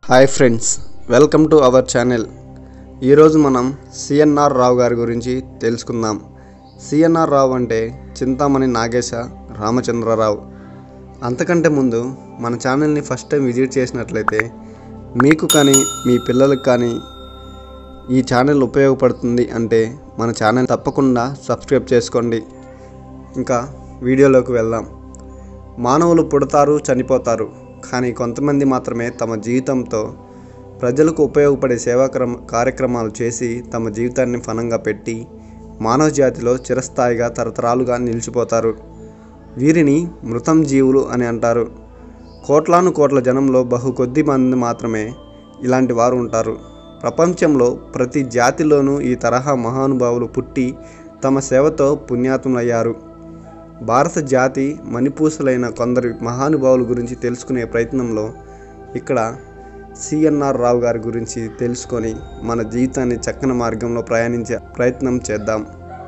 hi friends welcome to our channel ఈరోజు మనం CNR రావు గారి గురించి తెలుసుకుందాం సిఎన్ఆర్ రావు అంటే చింతామణి నాగేశ రామచంద్రరావు అంతకంటే ముందు మన ఛానల్ని ఫస్ట్ టైం విజిట్ చేసినట్లయితే మీకు కానీ మీ పిల్లలకు కానీ ఈ ఛానల్ ఉపయోగపడుతుంది అంటే మన ఛానల్ తప్పకుండా సబ్స్క్రైబ్ చేసుకోండి ఇంకా వీడియోలోకి వెళ్దాం మానవులు పుడతారు చనిపోతారు కానీ కొంతమంది మాత్రమే తమ జీవితంతో ప్రజలకు ఉపయోగపడే సేవాక్రమ కార్యక్రమాలు చేసి తమ జీవితాన్ని ఫలంగా పెట్టి మానవ జాతిలో చిరస్థాయిగా తరతరాలుగా నిలిచిపోతారు వీరిని మృతం జీవులు అని అంటారు కోట్లాను కోట్ల జనంలో బహు కొద్ది మంది మాత్రమే ఇలాంటి వారు ఉంటారు ప్రపంచంలో ప్రతి జాతిలోనూ ఈ తరహా మహానుభావులు పుట్టి తమ సేవతో పుణ్యాత్ములయ్యారు భారత జాతి మణిపూసలైన కొందరు మహానుభావుల గురించి తెలుసుకునే ప్రయత్నంలో ఇక్కడ సిఎన్ఆర్ రావు గారి గురించి తెలుసుకొని మన జీవితాన్ని చక్కని మార్గంలో ప్రయాణించే ప్రయత్నం చేద్దాం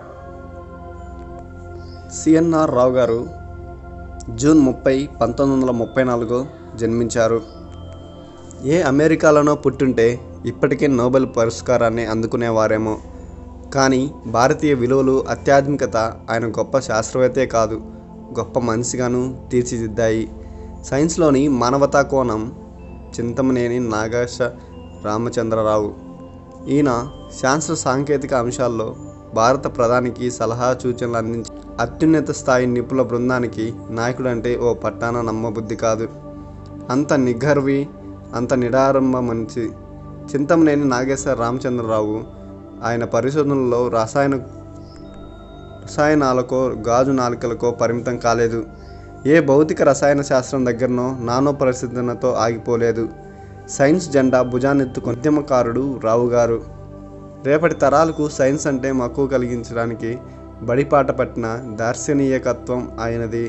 సిఎన్ఆర్ రావు గారు జూన్ ముప్పై పంతొమ్మిది వందల ముప్పై నాలుగు జన్మించారు ఏ అమెరికాలోనో పుట్టుంటే ఇప్పటికే నోబెల్ పురస్కారాన్ని అందుకునేవారేమో కానీ భారతీయ విలువలు అత్యాధునికత ఆయన గొప్ప శాస్త్రవేత్తే కాదు గొప్ప మనిషిగాను తీర్చిదిద్దాయి సైన్స్లోని మానవతా కోణం చింతమనేని నాగేశ రామచంద్రరావు ఈయన శాస్త్ర సాంకేతిక అంశాల్లో భారత ప్రధానికి సలహా సూచనలు అందించి అత్యున్నత స్థాయి నిపుణుల బృందానికి నాయకుడు అంటే ఓ పట్టాన నమ్మబుద్ధి కాదు అంత నిఘర్వి అంత నిడారంభ మనిషి చింతమనేని నాగేశ్వర రామచంద్రరావు ఆయన పరిశోధనల్లో రసాయన రసాయనాలకో గాజు నాలికలకో పరిమితం కాలేదు ఏ భౌతిక రసాయన శాస్త్రం దగ్గరనో నానో పరిశోధనతో ఆగిపోలేదు సైన్స్ జెండా భుజాన్నెత్తుకు ఉద్యమకారుడు రావు గారు రేపటి తరాలకు సైన్స్ అంటే మక్కువ కలిగించడానికి బడిపాట పట్టిన దార్శనీయకత్వం ఆయనది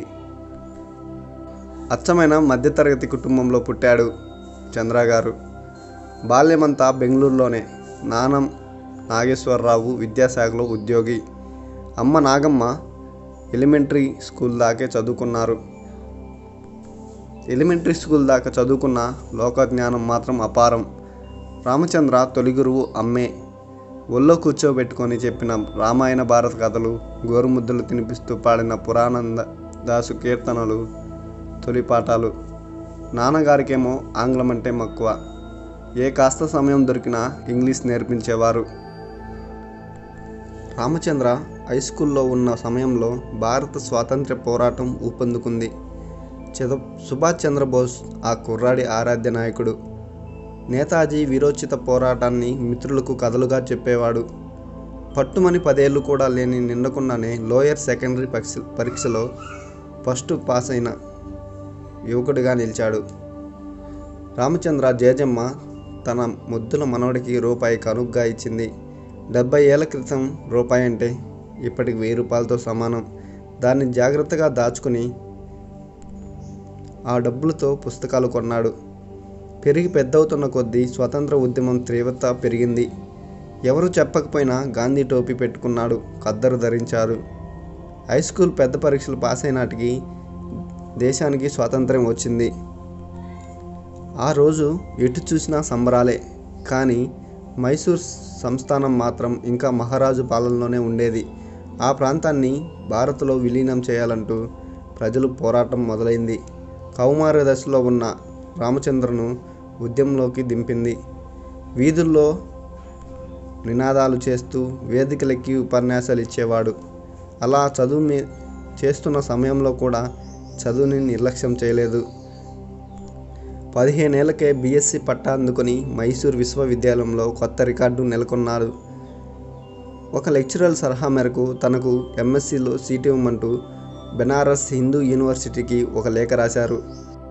అచ్చమైన మధ్యతరగతి కుటుంబంలో పుట్టాడు చంద్ర గారు బాల్యమంతా బెంగళూరులోనే నానం నాగేశ్వరరావు విద్యాశాఖలో ఉద్యోగి అమ్మ నాగమ్మ ఎలిమెంటరీ స్కూల్ దాకే చదువుకున్నారు ఎలిమెంటరీ స్కూల్ దాకా చదువుకున్న లోకజ్ఞానం మాత్రం అపారం రామచంద్ర తొలి గురువు అమ్మే ఒళ్ళో కూర్చోబెట్టుకొని చెప్పిన రామాయణ భారత కథలు గోరుముద్దలు తినిపిస్తూ పాడిన పురాణంద దాసు కీర్తనలు తొలి పాఠాలు నాన్నగారికేమో ఆంగ్లం అంటే మక్కువ ఏ కాస్త సమయం దొరికినా ఇంగ్లీష్ నేర్పించేవారు రామచంద్ర హై స్కూల్లో ఉన్న సమయంలో భారత స్వాతంత్ర్య పోరాటం ఊపందుకుంది చద సుభాష్ చంద్రబోస్ ఆ కుర్రాడి ఆరాధ్య నాయకుడు నేతాజీ విరోచిత పోరాటాన్ని మిత్రులకు కథలుగా చెప్పేవాడు పట్టుమని పదేళ్ళు కూడా లేని నిండకుండానే లోయర్ సెకండరీ పరీక్ష పరీక్షలో ఫస్ట్ పాస్ అయిన యువకుడిగా నిలిచాడు రామచంద్ర జేజమ్మ తన ముద్దుల మనవడికి రూపాయి కనుగ్గా ఇచ్చింది డెబ్బై ఏళ్ల క్రితం రూపాయి అంటే ఇప్పటికి వెయ్యి రూపాయలతో సమానం దాన్ని జాగ్రత్తగా దాచుకుని ఆ డబ్బులతో పుస్తకాలు కొన్నాడు పెరిగి పెద్దవుతున్న కొద్దీ స్వతంత్ర ఉద్యమం తీవ్రత పెరిగింది ఎవరు చెప్పకపోయినా గాంధీ టోపీ పెట్టుకున్నాడు ఖద్దరు ధరించారు హై స్కూల్ పెద్ద పరీక్షలు పాస్ అయినాటికి దేశానికి స్వాతంత్ర్యం వచ్చింది ఆ రోజు ఎటు చూసినా సంబరాలే కానీ మైసూర్ సంస్థానం మాత్రం ఇంకా మహారాజు పాలనలోనే ఉండేది ఆ ప్రాంతాన్ని భారత్లో విలీనం చేయాలంటూ ప్రజలు పోరాటం మొదలైంది కౌమార దశలో ఉన్న రామచంద్రను ఉద్యమంలోకి దింపింది వీధుల్లో నినాదాలు చేస్తూ వేదికలెక్కి ఉపన్యాసాలు ఇచ్చేవాడు అలా చదువు మీ చేస్తున్న సమయంలో కూడా చదువుని నిర్లక్ష్యం చేయలేదు పదిహేనేళ్లకే బీఎస్సీ పట్టా అందుకొని మైసూర్ విశ్వవిద్యాలయంలో కొత్త రికార్డు నెలకొన్నారు ఒక లెక్చరర్ సలహా మేరకు తనకు ఎంఎస్సిలో సీట్ ఇవ్వమంటూ బెనారస్ హిందూ యూనివర్సిటీకి ఒక లేఖ రాశారు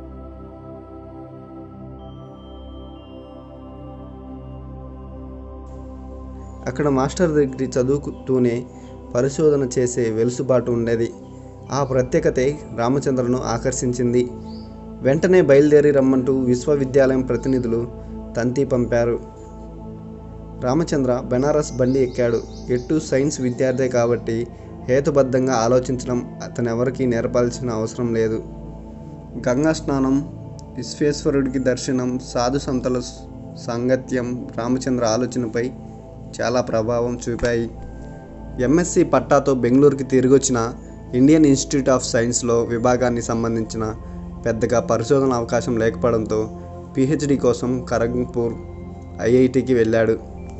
అక్కడ మాస్టర్ డిగ్రీ చదువుతూనే పరిశోధన చేసే వెలుసుబాటు ఉండేది ఆ ప్రత్యేకతే రామచంద్రను ఆకర్షించింది వెంటనే బయలుదేరి రమ్మంటూ విశ్వవిద్యాలయం ప్రతినిధులు తంతి పంపారు రామచంద్ర బెనారస్ బండి ఎక్కాడు ఎటు సైన్స్ విద్యార్థే కాబట్టి హేతుబద్ధంగా ఆలోచించడం అతనెవరికీ నేర్పాల్సిన అవసరం లేదు గంగా స్నానం విశ్వేశ్వరుడికి దర్శనం సాధు సంతల సాంగత్యం రామచంద్ర ఆలోచనపై చాలా ప్రభావం చూపాయి ఎంఎస్సి పట్టాతో బెంగళూరుకి తిరిగొచ్చిన ఇండియన్ ఇన్స్టిట్యూట్ ఆఫ్ సైన్స్లో విభాగాన్ని సంబంధించిన పెద్దగా పరిశోధన అవకాశం లేకపోవడంతో పిహెచ్డి కోసం ఖరంగ్పూర్ ఐఐటికి వెళ్ళాడు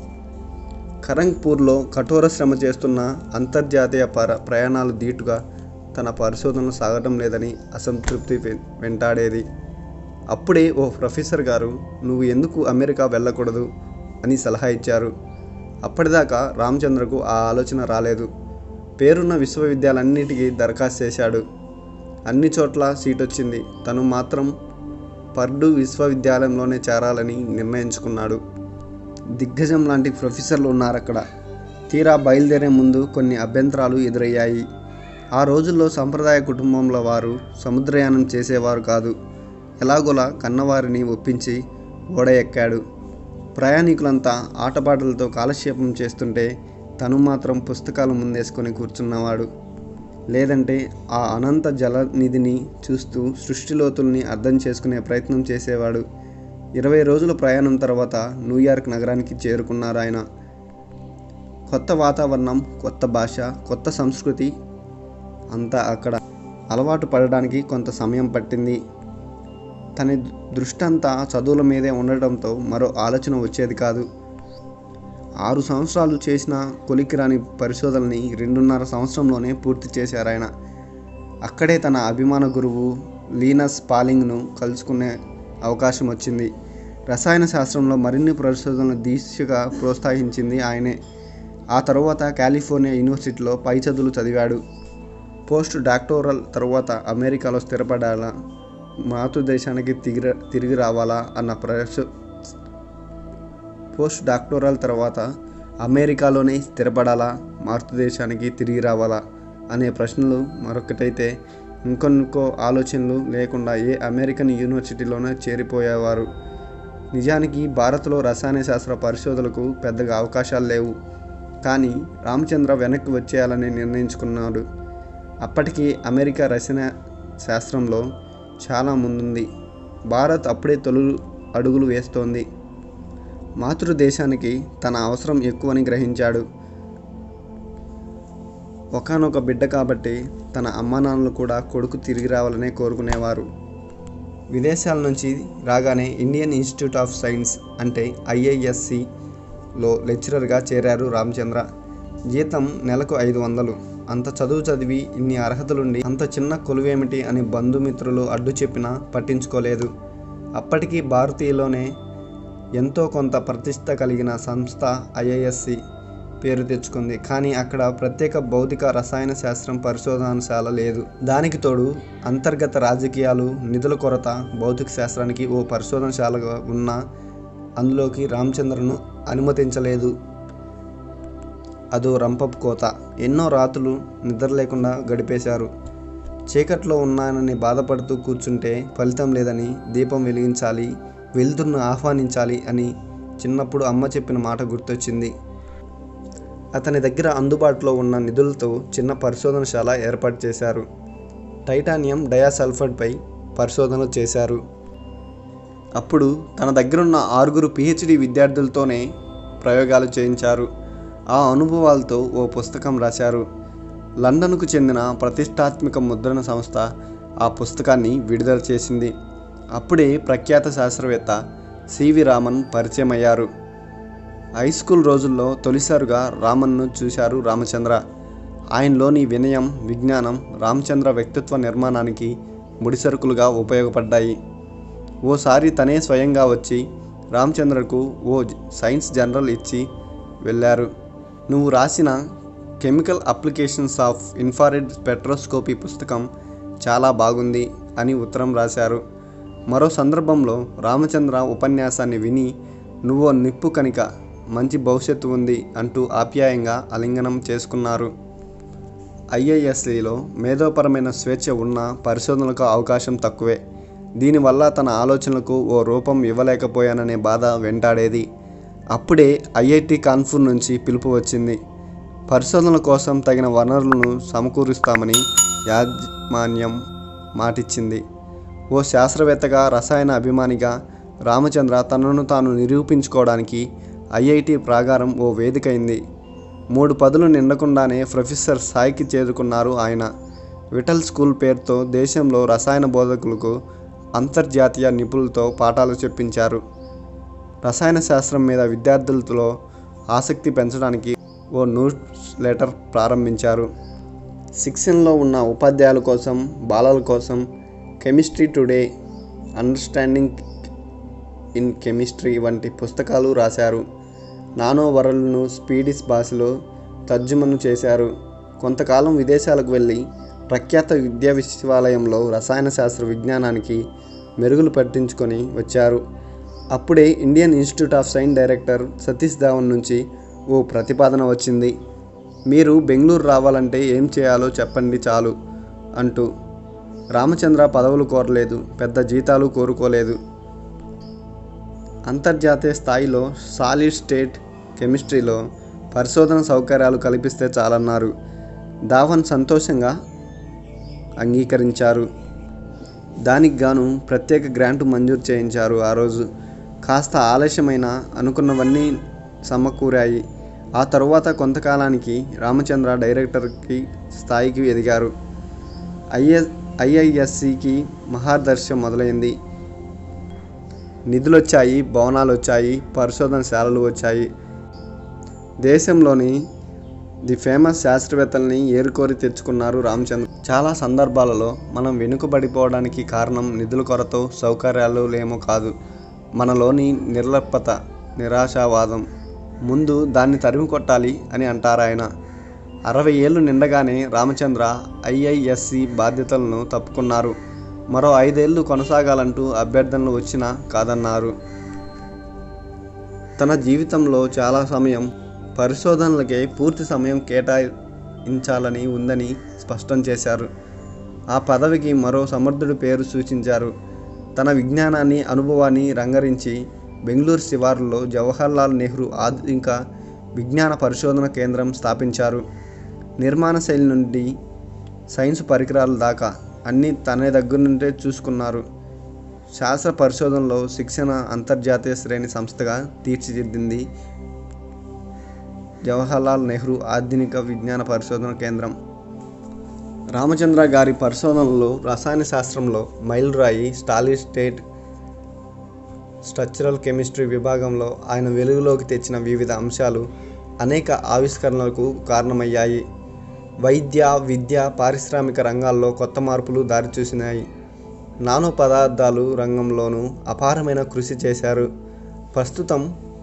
ఖరంగ్పూర్లో కఠోర శ్రమ చేస్తున్న అంతర్జాతీయ పర ప్రయాణాలు ధీటుగా తన పరిశోధనలు సాగటం లేదని అసంతృప్తి వె- వెంటాడేది అప్పుడే ఓ ప్రొఫెసర్ గారు నువ్వు ఎందుకు అమెరికా వెళ్ళకూడదు అని సలహా ఇచ్చారు అప్పటిదాకా రామచంద్రకు ఆ ఆలోచన రాలేదు పేరున్న విశ్వవిద్యాలన్నిటికీ దరఖాస్తు చేశాడు అన్ని చోట్ల సీట్ వచ్చింది తను మాత్రం పర్డు విశ్వవిద్యాలయంలోనే చేరాలని నిర్ణయించుకున్నాడు దిగ్గజం లాంటి ప్రొఫెసర్లు ఉన్నారు అక్కడ తీరా బయలుదేరే ముందు కొన్ని అభ్యంతరాలు ఎదురయ్యాయి ఆ రోజుల్లో సంప్రదాయ కుటుంబంలో వారు సముద్రయానం చేసేవారు కాదు ఎలాగోలా కన్నవారిని ఒప్పించి ఓడ ఎక్కాడు ప్రయాణికులంతా ఆటపాటలతో కాలక్షేపం చేస్తుంటే తను మాత్రం పుస్తకాలు ముందేసుకొని కూర్చున్నవాడు లేదంటే ఆ అనంత జలనిధిని చూస్తూ సృష్టి లోతుల్ని అర్థం చేసుకునే ప్రయత్నం చేసేవాడు ఇరవై రోజుల ప్రయాణం తర్వాత న్యూయార్క్ నగరానికి చేరుకున్నారు ఆయన కొత్త వాతావరణం కొత్త భాష కొత్త సంస్కృతి అంతా అక్కడ అలవాటు పడడానికి కొంత సమయం పట్టింది తన దృష్టి అంతా చదువుల మీదే ఉండటంతో మరో ఆలోచన వచ్చేది కాదు ఆరు సంవత్సరాలు చేసిన కొలికిరాని పరిశోధనని రెండున్నర సంవత్సరంలోనే పూర్తి చేశారు ఆయన అక్కడే తన అభిమాన గురువు లీనస్ పాలింగ్ను కలుసుకునే అవకాశం వచ్చింది రసాయన శాస్త్రంలో మరిన్ని పరిశోధనలు దీక్షగా ప్రోత్సహించింది ఆయనే ఆ తర్వాత కాలిఫోర్నియా యూనివర్సిటీలో పై చదువులు చదివాడు పోస్ట్ డాక్టోరల్ తర్వాత అమెరికాలో స్థిరపడాలా మాతృదేశానికి తిరిగి తిరిగి రావాలా అన్న ప్రశ్న పోస్ట్ డాక్టోరల్ తర్వాత అమెరికాలోనే స్థిరపడాలా మాతృదేశానికి తిరిగి రావాలా అనే ప్రశ్నలు మరొకటైతే ఇంకొన్నికో ఆలోచనలు లేకుండా ఏ అమెరికన్ యూనివర్సిటీలోనే చేరిపోయేవారు నిజానికి భారత్లో రసాయన శాస్త్ర పరిశోధనలకు పెద్దగా అవకాశాలు లేవు కానీ రామచంద్ర వెనక్కి వచ్చేయాలని నిర్ణయించుకున్నాడు అప్పటికి అమెరికా రసాయన శాస్త్రంలో చాలా ముందుంది భారత్ అప్పుడే తొలి అడుగులు వేస్తోంది మాతృదేశానికి తన అవసరం ఎక్కువని గ్రహించాడు ఒకనొక బిడ్డ కాబట్టి తన అమ్మానాన్నలు కూడా కొడుకు తిరిగి రావాలనే కోరుకునేవారు విదేశాల నుంచి రాగానే ఇండియన్ ఇన్స్టిట్యూట్ ఆఫ్ సైన్స్ అంటే ఐఐఎస్సిలో లెక్చరర్గా చేరారు రామచంద్ర జీతం నెలకు ఐదు వందలు అంత చదువు చదివి ఇన్ని అర్హతలుండి అంత చిన్న కొలువేమిటి అని బంధుమిత్రులు అడ్డు చెప్పినా పట్టించుకోలేదు అప్పటికి భారతీయలోనే ఎంతో కొంత ప్రతిష్ట కలిగిన సంస్థ ఐఐఎస్సి పేరు తెచ్చుకుంది కానీ అక్కడ ప్రత్యేక భౌతిక రసాయన శాస్త్రం పరిశోధనశాల లేదు దానికి తోడు అంతర్గత రాజకీయాలు నిధుల కొరత భౌతిక శాస్త్రానికి ఓ పరిశోధనశాలగా ఉన్న అందులోకి రామచంద్రను అనుమతించలేదు అదో రంపపు కోత ఎన్నో రాత్రులు నిద్ర లేకుండా గడిపేశారు చీకట్లో ఉన్నానని బాధపడుతూ కూర్చుంటే ఫలితం లేదని దీపం వెలిగించాలి వెలుతురును ఆహ్వానించాలి అని చిన్నప్పుడు అమ్మ చెప్పిన మాట గుర్తొచ్చింది అతని దగ్గర అందుబాటులో ఉన్న నిధులతో చిన్న పరిశోధనశాల ఏర్పాటు చేశారు టైటానియం డయాసల్ఫైడ్పై పరిశోధనలు చేశారు అప్పుడు తన దగ్గరున్న ఆరుగురు పిహెచ్డి విద్యార్థులతోనే ప్రయోగాలు చేయించారు ఆ అనుభవాలతో ఓ పుస్తకం రాశారు లండన్కు చెందిన ప్రతిష్టాత్మక ముద్రణ సంస్థ ఆ పుస్తకాన్ని విడుదల చేసింది అప్పుడే ప్రఖ్యాత శాస్త్రవేత్త సివి రామన్ పరిచయం అయ్యారు హై స్కూల్ రోజుల్లో తొలిసారిగా రామన్ను చూశారు రామచంద్ర ఆయనలోని వినయం విజ్ఞానం రామచంద్ర వ్యక్తిత్వ నిర్మాణానికి ముడిసరుకులుగా ఉపయోగపడ్డాయి ఓసారి తనే స్వయంగా వచ్చి రామచంద్రకు ఓ సైన్స్ జర్నల్ ఇచ్చి వెళ్ళారు నువ్వు రాసిన chemical applications of infrared spectroscopy పుస్తకం చాలా బాగుంది అని ఉత్తరం రాశారు మరో సందర్భంలో రామచంద్ర ఉపన్యాసాన్ని విని నువ్వో నిప్పు కనిక మంచి భవిష్యత్తు ఉంది అంటూ ఆప్యాయంగా ఆలింగనం చేసుకున్నారు ఐఐఎస్సిలో మేధోపరమైన స్వేచ్ఛ ఉన్న పరిశోధనలకు అవకాశం తక్కువే దీనివల్ల తన ఆలోచనలకు ఓ రూపం ఇవ్వలేకపోయాననే బాధ వెంటాడేది అప్పుడే ఐఐటి కాన్పూర్ నుంచి పిలుపు వచ్చింది పరిశోధనల కోసం తగిన వనరులను సమకూరుస్తామని యాజమాన్యం మాటిచ్చింది ఓ శాస్త్రవేత్తగా రసాయన అభిమానిగా రామచంద్ర తనను తాను నిరూపించుకోవడానికి ఐఐటి ప్రాగారం ఓ వేదికైంది మూడు పదులు నిండకుండానే ప్రొఫెసర్ స్థాయికి చేరుకున్నారు ఆయన విఠల్ స్కూల్ పేరుతో దేశంలో రసాయన బోధకులకు అంతర్జాతీయ నిపుణులతో పాఠాలు చెప్పించారు రసాయన శాస్త్రం మీద విద్యార్థులతో ఆసక్తి పెంచడానికి ఓ న్యూస్ లెటర్ ప్రారంభించారు శిక్షణలో ఉన్న ఉపాధ్యాయుల కోసం బాలల కోసం chemistry today understanding in chemistry వంటి పుస్తకాలు రాశారు నానో వరల్డ్ను స్పీడిష్ భాషలో తర్జుమను చేశారు కొంతకాలం విదేశాలకు వెళ్ళి ప్రఖ్యాత విద్యా విశ్వవిద్యాలయంలో రసాయన శాస్త్ర విజ్ఞానానికి మెరుగులు పట్టించుకొని వచ్చారు అప్పుడే Indian institute of science director Satish Dhawan నుంచి ఓ ప్రతిపాదన వచ్చింది మీరు బెంగళూరు రావాలంటే ఏం చేయాలో చెప్పండి చాలు అంటూ రామచంద్ర పదవులు కోరలేదు పెద్ద జీతాలు కోరుకోలేదు అంతర్జాతీయ స్థాయిలో సాలిడ్ స్టేట్ కెమిస్ట్రీలో పరిశోధన సౌకర్యాలు కల్పిస్తే చాలన్నారు ధావన్ సంతోషంగా అంగీకరించారు దానికి గాను ప్రత్యేక గ్రాంట్ మంజూరు చేయించారు ఆ రోజు కాస్త ఆలస్యమైన అనుకున్నవన్నీ సమకూరాయి ఆ తరువాత కొంతకాలానికి రామచంద్ర డైరెక్టర్కి స్థాయికి ఎదిగారు ఐఎ ఐఐఎస్సికి మహాదర్శం మొదలైంది నిధులు వచ్చాయి భవనాలు వచ్చాయి పరిశోధనశాలలు వచ్చాయి దేశంలోని ది ఫేమస్ శాస్త్రవేత్తల్ని ఏరుకోరి తెచ్చుకున్నారు రామచంద్ర చాలా సందర్భాలలో మనం వెనుకబడిపోవడానికి కారణం నిధుల కొరత సౌకర్యాలు లేమో కాదు మనలోని నిర్లప్త నిరాశావాదం ముందు దాన్ని తరిమి కొట్టాలి అని అంటారు ఆయన అరవై ఏళ్ళు నిండగానే రామచంద్ర ఐఐఎస్సి బాధ్యతలను తప్పుకున్నారు మరో ఐదేళ్లు కొనసాగాలంటూ అభ్యర్థనలు వచ్చినా కాదన్నారు తన జీవితంలో చాలా సమయం పరిశోధనలకే పూర్తి సమయం కేటాయించాలని ఉందని స్పష్టం చేశారు ఆ పదవికి మరో సమర్థుడి పేరు సూచించారు తన విజ్ఞానాన్ని అనుభవాన్ని రంగరించి బెంగళూరు శివారులో జవహర్లాల్ నెహ్రూ ఆధునిక విజ్ఞాన పరిశోధన కేంద్రం స్థాపించారు నిర్మాణ శైలి నుండి సైన్స్ పరికరాల దాకా అన్నీ తన దగ్గర నుండే చూసుకున్నారు శాస్త్ర పరిశోధనలో శిక్షణ అంతర్జాతీయ శ్రేణి సంస్థగా తీర్చిదిద్దింది జవహర్లాల్ నెహ్రూ ఆధునిక విజ్ఞాన పరిశోధన కేంద్రం రామచంద్ర గారి పరిశోధనలు రసాయన శాస్త్రంలో మైలురాయి స్టాలిడ్ స్టేట్ స్ట్రక్చరల్ కెమిస్ట్రీ విభాగంలో ఆయన వెలుగులోకి తెచ్చిన వివిధ అంశాలు అనేక ఆవిష్కరణలకు కారణమయ్యాయి వైద్య విద్య పారిశ్రామిక రంగాల్లో కొత్త మార్పులు దారిచూసినాయి నానో పదార్థాలు రంగంలోనూ అపారమైన కృషి చేశారు ప్రస్తుతం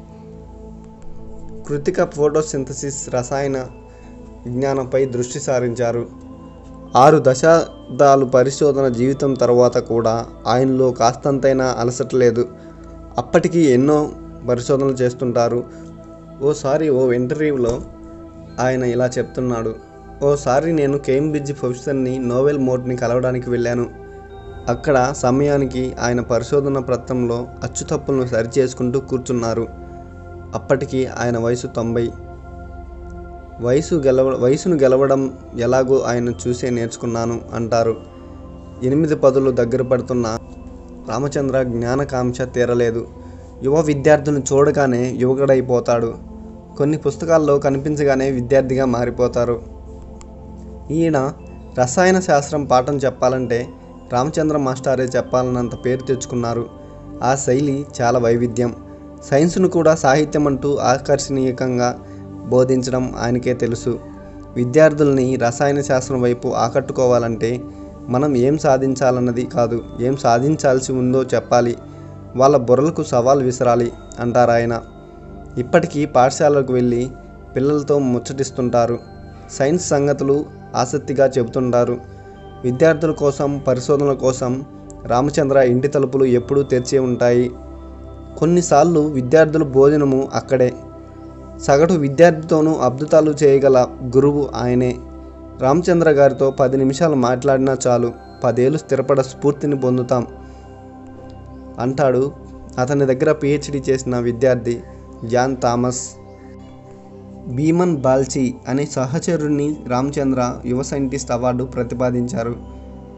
కృతిక ఫోటోసింథసిస్ రసాయన విజ్ఞానంపై దృష్టి సారించారు ఆరు దశాబ్దాలు పరిశోధన జీవితం తర్వాత కూడా ఆయనలో కాస్తంతైనా అలసటలేదు అప్పటికి ఎన్నో పరిశోధనలు చేస్తుంటారు ఓసారి ఓ ఇంటర్వ్యూలో ఆయన ఇలా చెప్తున్నాడు ఓసారి నేను కేంబ్రిడ్జ్ ప్రొఫెసర్ని నోవెల్ మోడ్ని కలవడానికి వెళ్ళాను అక్కడ సమయానికి ఆయన పరిశోధన పత్రంలో అచ్చుతప్పులను సరిచేసుకుంటూ కూర్చున్నారు అప్పటికి ఆయన వయసు తొంభై వయసు గెలవ వయసును గెలవడం ఎలాగో ఆయన చూసే నేర్చుకున్నాను అంటారు ఎనిమిది పదులు దగ్గర పడుతున్న రామచంద్ర జ్ఞానకాంక్ష తీరలేదు యువ విద్యార్థులను చూడగానే యువకుడైపోతాడు కొన్ని పుస్తకాల్లో కనిపించగానే విద్యార్థిగా మారిపోతారు ఈయన రసాయన శాస్త్రం పాఠం చెప్పాలంటే రామచంద్ర మాస్టారే చెప్పాలన్నంత పేరు తెచ్చుకున్నారు ఆ శైలి చాలా వైవిధ్యం సైన్స్ను కూడా సాహిత్యం అంటూ ఆకర్షణీయంగా బోధించడం ఆయనకే తెలుసు విద్యార్థుల్ని రసాయన శాస్త్రం వైపు ఆకట్టుకోవాలంటే మనం ఏం సాధించాలన్నది కాదు ఏం సాధించాల్సి ఉందో చెప్పాలి వాళ్ళ బుర్రలకు సవాల్ విసరాలి అంటారు ఆయన ఇప్పటికీ పాఠశాలకు వెళ్ళి పిల్లలతో ముచ్చటిస్తుంటారు సైన్స్ సంగతులు ఆసక్తిగా చెబుతుంటారు విద్యార్థుల కోసం పరిశోధనల కోసం రామచంద్ర ఇంటి తలుపులు ఎప్పుడూ తెరిచే ఉంటాయి కొన్నిసార్లు విద్యార్థుల భోజనము అక్కడే సగటు విద్యార్థితోనూ అద్భుతాలు చేయగల గురువు ఆయనే రామచంద్ర గారితో పది నిమిషాలు మాట్లాడినా చాలు పదేళ్ళు స్థిరపడ స్ఫూర్తిని పొందుతాం అంటాడు అతని దగ్గర పిహెచ్డి చేసిన విద్యార్థి జాన్ థామస్ భీమన్ బాల్చి అనే సహచరుడిని రామచంద్ర యువ సైంటిస్ట్ అవార్డు ప్రతిపాదించారు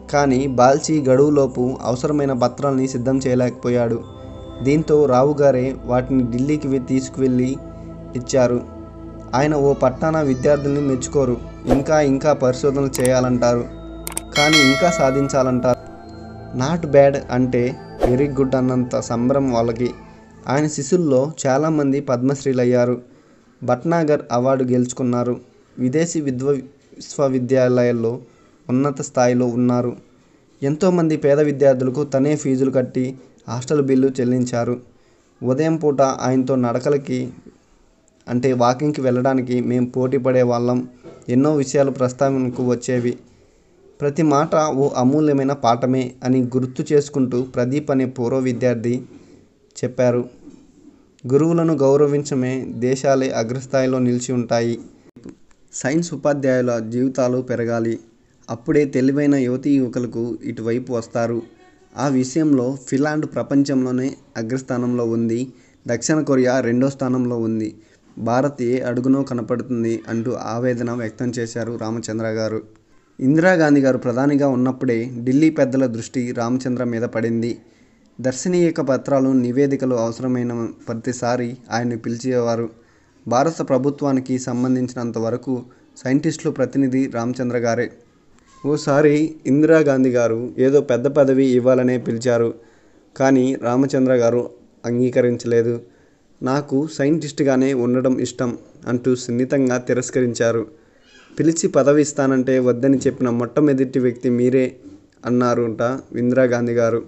కానీ బాల్చి గడువులోపు అవసరమైన పత్రాల్ని సిద్ధం చేయలేకపోయాడు దీంతో రావు గారే వాటిని ఢిల్లీకి వె- తీసుకువెళ్ళి ఇచ్చారు ఆయన ఓ పట్టాన విద్యార్థుల్ని మెచ్చుకోరు ఇంకా ఇంకా పరిశోధనలు చేయాలంటారు కానీ ఇంకా సాధించాలంటారు నాట్ బ్యాడ్ అంటే వెరీ గుడ్ అన్నంత సంబరం వాళ్ళకి ఆయన శిష్యుల్లో చాలామంది పద్మశ్రీలు అయ్యారు భట్నాగర్ అవార్డు గెలుచుకున్నారు విదేశీ విద్వ విశ్వవిద్యాలయాల్లో ఉన్నత స్థాయిలో ఉన్నారు ఎంతోమంది పేద విద్యార్థులకు తనే ఫీజులు కట్టి హాస్టల్ బిల్లు చెల్లించారు ఉదయం పూట ఆయనతో నడకలకి అంటే వాకింగ్కి వెళ్ళడానికి మేము పోటీ పడే వాళ్ళం ఎన్నో విషయాలు ప్రస్తావనకు వచ్చేవి ప్రతి మాట ఓ అమూల్యమైన పాఠమే అని గుర్తు చేసుకుంటూ ప్రదీప్ అనే పూర్వ విద్యార్థి చెప్పారు గురువులను గౌరవించమే దేశాలే అగ్రస్థాయిలో నిలిచి ఉంటాయి సైన్స్ ఉపాధ్యాయుల జీవితాలు పెరగాలి అప్పుడే తెలివైన యువతీ యువకులకు ఇటువైపు వస్తారు ఆ విషయంలో ఫిన్లాండ్ ప్రపంచంలోనే అగ్రస్థానంలో ఉంది దక్షిణ కొరియా రెండో స్థానంలో ఉంది భారత్ ఏ అడుగునో కనపడుతుంది అంటూ ఆవేదన వ్యక్తం చేశారు రామచంద్ర గారు ఇందిరాగాంధీ గారు ప్రధానిగా ఉన్నప్పుడే ఢిల్లీ పెద్దల దృష్టి రామచంద్ర మీద పడింది దర్శనీయక పత్రాలు నివేదికలు అవసరమైన ప్రతిసారి ఆయన్ని పిలిచేవారు భారత ప్రభుత్వానికి సంబంధించినంత వరకు సైంటిస్టులు ప్రతినిధి రామచంద్ర గారే ఓసారి ఇందిరాగాంధీ గారు ఏదో పెద్ద పదవి ఇవ్వాలనే పిలిచారు కానీ రామచంద్ర గారు అంగీకరించలేదు నాకు సైంటిస్ట్గానే ఉండడం ఇష్టం అంటూ సున్నితంగా తిరస్కరించారు పిలిచి పదవి ఇస్తానంటే వద్దని చెప్పిన మొట్టమొదటి వ్యక్తి మీరే అన్నారుంట ఇందిరాగాంధీ గారు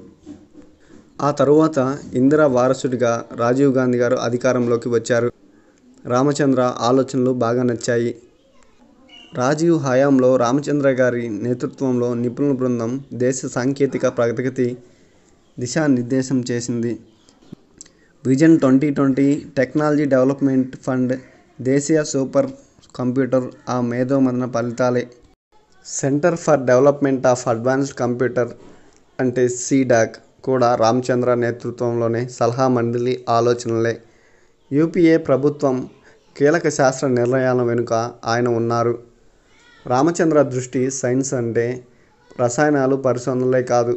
ఆ తరువాత ఇందిరా వారసుడిగా రాజీవ్ గాంధీ గారు అధికారంలోకి వచ్చారు రామచంద్ర ఆలోచనలు బాగా నచ్చాయి రాజీవ్ హయాంలో రామచంద్ర గారి నేతృత్వంలో నిపుణుల బృందం దేశ సాంకేతిక ప్రగతికి దిశానిర్దేశం చేసింది vision twenty twenty technology development fund దేశీయ సూపర్ కంప్యూటర్ ఆ మేధోమదన ఫలితాలే centre for development of advanced computer అంటే సీడాక్ కూడా రామచంద్ర నేతృత్వంలోనే సలహా మండలి ఆలోచనలే యూపీఏ ప్రభుత్వం కీలక శాస్త్ర నిర్ణయాల వెనుక ఆయన ఉన్నారు రామచంద్ర దృష్టి సైన్స్ అంటే రసాయనాలు పరిశోధనలే కాదు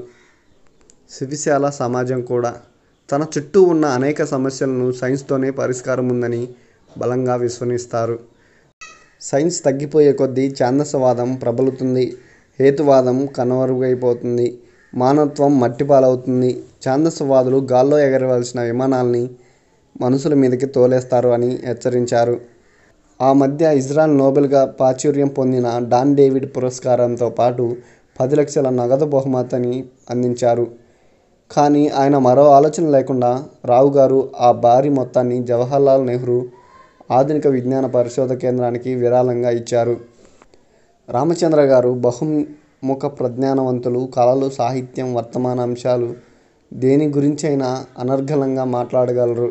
సువిశాల సమాజం కూడా తన చుట్టూ ఉన్న అనేక సమస్యలను సైన్స్తోనే పరిష్కారం ఉందని బలంగా విశ్వసిస్తారు సైన్స్ తగ్గిపోయే కొద్దీ ఛాందసవాదం ప్రబలుతుంది హేతువాదం కనుమరుగైపోతుంది మానవత్వం మట్టిపాలవుతుంది ఛాందసవాదులు గాల్లో ఎగరవలసిన విమానాల్ని మనుషుల మీదకి తోలేస్తారు అని హెచ్చరించారు ఆ మధ్య ఇజ్రాయెల్ నోబెల్గా ప్రాచుర్యం పొందిన డాన్ డేవిడ్ పురస్కారంతో పాటు పది లక్షల నగదు బహుమతిని అందించారు కానీ ఆయన మరో ఆలోచన లేకుండా రావు గారు ఆ భారీ మొత్తాన్ని జవహర్లాల్ నెహ్రూ ఆధునిక విజ్ఞాన పరిశోధ కేంద్రానికి విరాళంగా ఇచ్చారు రామచంద్ర గారు బహుముఖ ప్రజ్ఞానవంతులు కళలు సాహిత్యం వర్తమాన అంశాలు దేని గురించైనా అనర్గళంగా మాట్లాడగలరు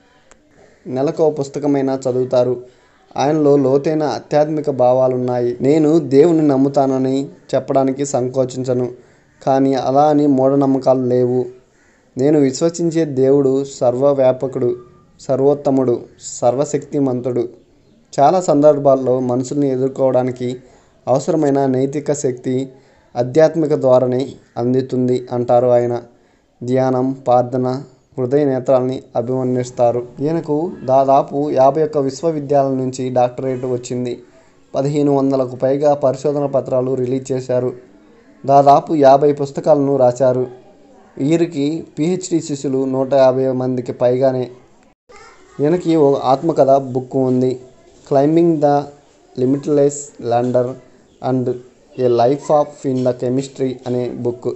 నెలకు పుస్తకమైనా చదువుతారు ఆయనలో లోతైన ఆధ్యాత్మిక భావాలున్నాయి నేను దేవుని నమ్ముతానని చెప్పడానికి సంకోచించను కానీ అలా అని మూఢనమ్మకాలు లేవు నేను విశ్వసించే దేవుడు సర్వవ్యాపకుడు సర్వోత్తముడు సర్వశక్తిమంతుడు చాలా సందర్భాల్లో మనుషుల్ని ఎదుర్కోవడానికి అవసరమైన నైతిక శక్తి ఆధ్యాత్మిక ద్వారానే అందుతుంది అంటారు ఆయన ధ్యానం ప్రార్థన హృదయ నేత్రాల్ని అభివర్ణిస్తారు ఈయనకు దాదాపు యాభై ఒక్క విశ్వవిద్యాలయం నుంచి డాక్టరేట్ వచ్చింది పదిహేను వందలకు పైగా పరిశోధన పత్రాలు రిలీజ్ చేశారు దాదాపు యాభై పుస్తకాలను రాశారు వీరికి పిహెచ్డి శిష్యులు నూట యాభై మందికి పైగానే ఈయనకి ఓ ఆత్మకథ బుక్ ఉంది climbing the limitless lander and a life of in the chemistry అనే బుక్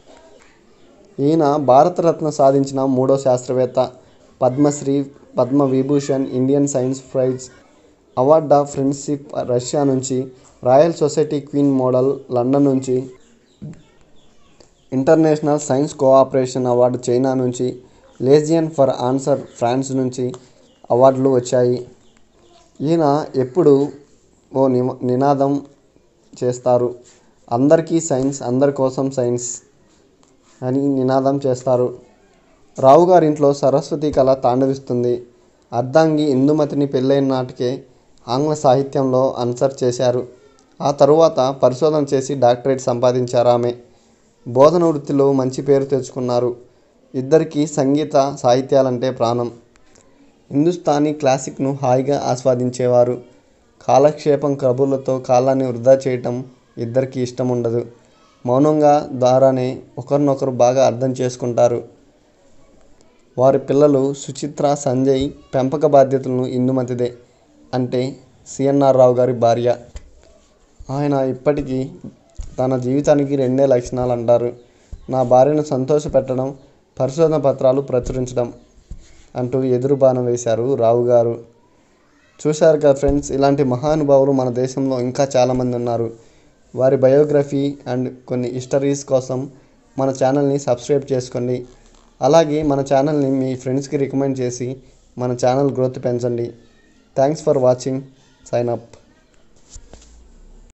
ఈయన భారతరత్న సాధించిన మూడో శాస్త్రవేత్త Padma Shri Padma Vibhushan Indian science prize award of friendship Russia నుంచి royal society queen medal London నుంచి international science cooperation award China నుంచి లేజియన్ ఫర్ ఆన్సర్ ఫ్రాన్స్ నుంచి అవార్డులు వచ్చాయి ఈయన ఎప్పుడు ఓ నిమ నినాదం చేస్తారు అందరికీ సైన్స్ అందరి కోసం సైన్స్ అని నినాదం చేస్తారు రావు గారింట్లో సరస్వతి కళ తాండవిస్తుంది అర్ధాంగి ఇందుమతిని పెళ్ళైన నాటికే ఆంగ్ల సాహిత్యంలో ఆన్సర్ చేశారు ఆ తరువాత పరిశోధన చేసి డాక్టరేట్ సంపాదించారు ఆమె బోధన వృత్తిలో మంచి పేరు తెచ్చుకున్నారు ఇద్దరికి సంగీత సాహిత్యాలంటే ప్రాణం హిందుస్థానీ క్లాసిక్ను హాయిగా ఆస్వాదించేవారు కాలక్షేపం కబుర్లతో కాలాన్ని వృధా చేయటం ఇద్దరికి ఇష్టం ఉండదు మౌనంగా ద్వారానే ఒకరినొకరు బాగా అర్థం చేసుకుంటారు వారి పిల్లలు సుచిత్ర సంజయ్ పెంపక బాధ్యతలను ఇందుమతిదే అంటే సిఎన్ఆర్ రావు గారి భార్య ఆయన ఇప్పటికీ తన జీవితానికి రెండే లక్షణాలు అంటారు నా భార్యను సంతోషపెట్టడం పరిశోధన పత్రాలు ప్రచురించడం అంటూ ఎదురు బాణం వేశారు రావు గారు చూశారు కదా ఫ్రెండ్స్ ఇలాంటి మహానుభావులు మన దేశంలో ఇంకా చాలామంది ఉన్నారు వారి బయోగ్రఫీ అండ్ కొన్ని హిస్టరీస్ కోసం మన ఛానల్ని సబ్స్క్రైబ్ చేసుకోండి అలాగే మన ఛానల్ని మీ ఫ్రెండ్స్కి రికమెండ్ చేసి మన ఛానల్ గ్రోత్ పెంచండి thanks for watching sign up